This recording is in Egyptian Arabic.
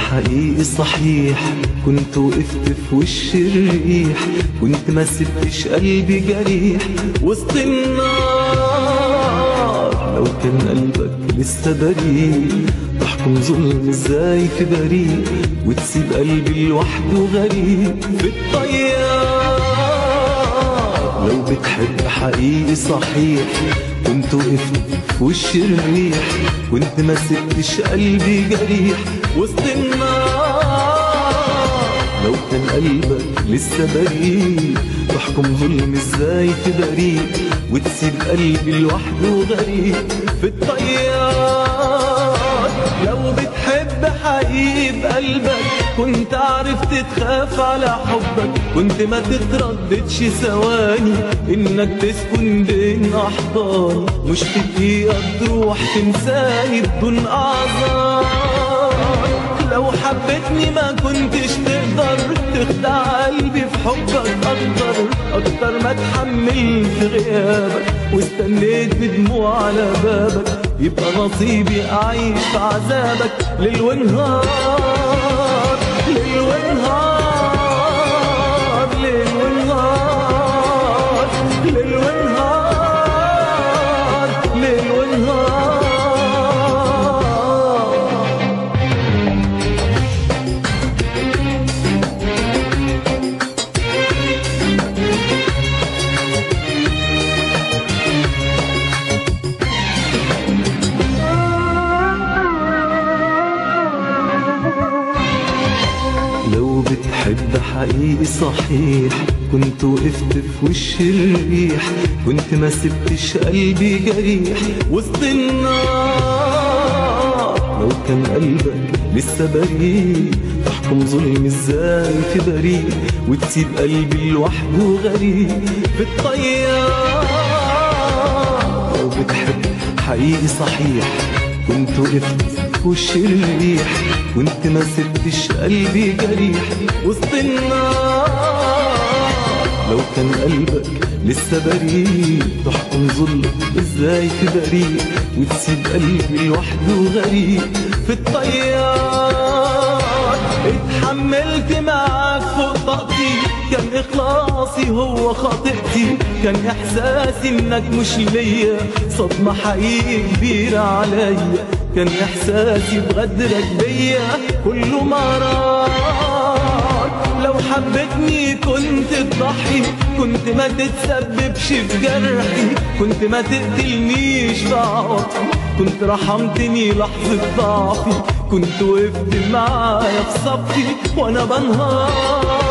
حقيقي صحيح كنت وقفت في وش الريح كنت ما سبتش قلبي جريح وسط النار لو كان قلبك لسه بريء تحكم ظلم ازاي في بريء وتسيب قلبي لوحده غريب في الطيار لو بتحب حقيقي صحيح كنت وقفت في وش الريح كنت ما سبتش قلبي جريح وسط النار لو كان قلبك لسه بريء تحكم ظلم ازاي في بريء وتسيب قلبي لوحده غريب في الطيار لو بتحب حقيقي بقلبك كنت عرفت تخاف على حبك كنت ما تترددش ثواني انك تسكن بين احضاني مش في دقيقة تروح تنساني بدون اعذار لو حبيتني ما كنتش تقدر تخدع قلبي في حبك اكتر اكتر ما اتحملت غيابك واستنيت بدموع على بابك يبقى نصيبي اعيش في عذابك ليل ونهار ليل ونهار ليل ونهار ليل ونهار ليل ونهار لو بتحب حقيقي صحيح كنت وقفت في وش الريح كنت ما سبتش قلبي جريح وسط النار لو كان قلبك لسه بريء تحكم ظلم ازاي في بريء وتسيب قلبي لوحده غريب في الطيار لو بتحب حقيقي صحيح كنت وقفت في وش الريح كنت ما سبتش قلبي جريح وسط النار لو كان قلبك لسه بريء تحكم ظلم ازاي في بريء وتسيب قلبي لوحده غريب في الطيار اتحملت معاك فوق طاقتي كان اخلاصي هو خاطئتي كان احساسي انك مش ليا صدمة حقيقي كبيرة عليا كان احساسي بغدرك بيا كله مرار لو حبيتني كنت تضحي كنت ما تتسببش في جرحي كنت ما تقتلنيش بعواطفي كنت رحمتني لحظة ضعفي كنت وقفت معايا في صفي وانا بنهار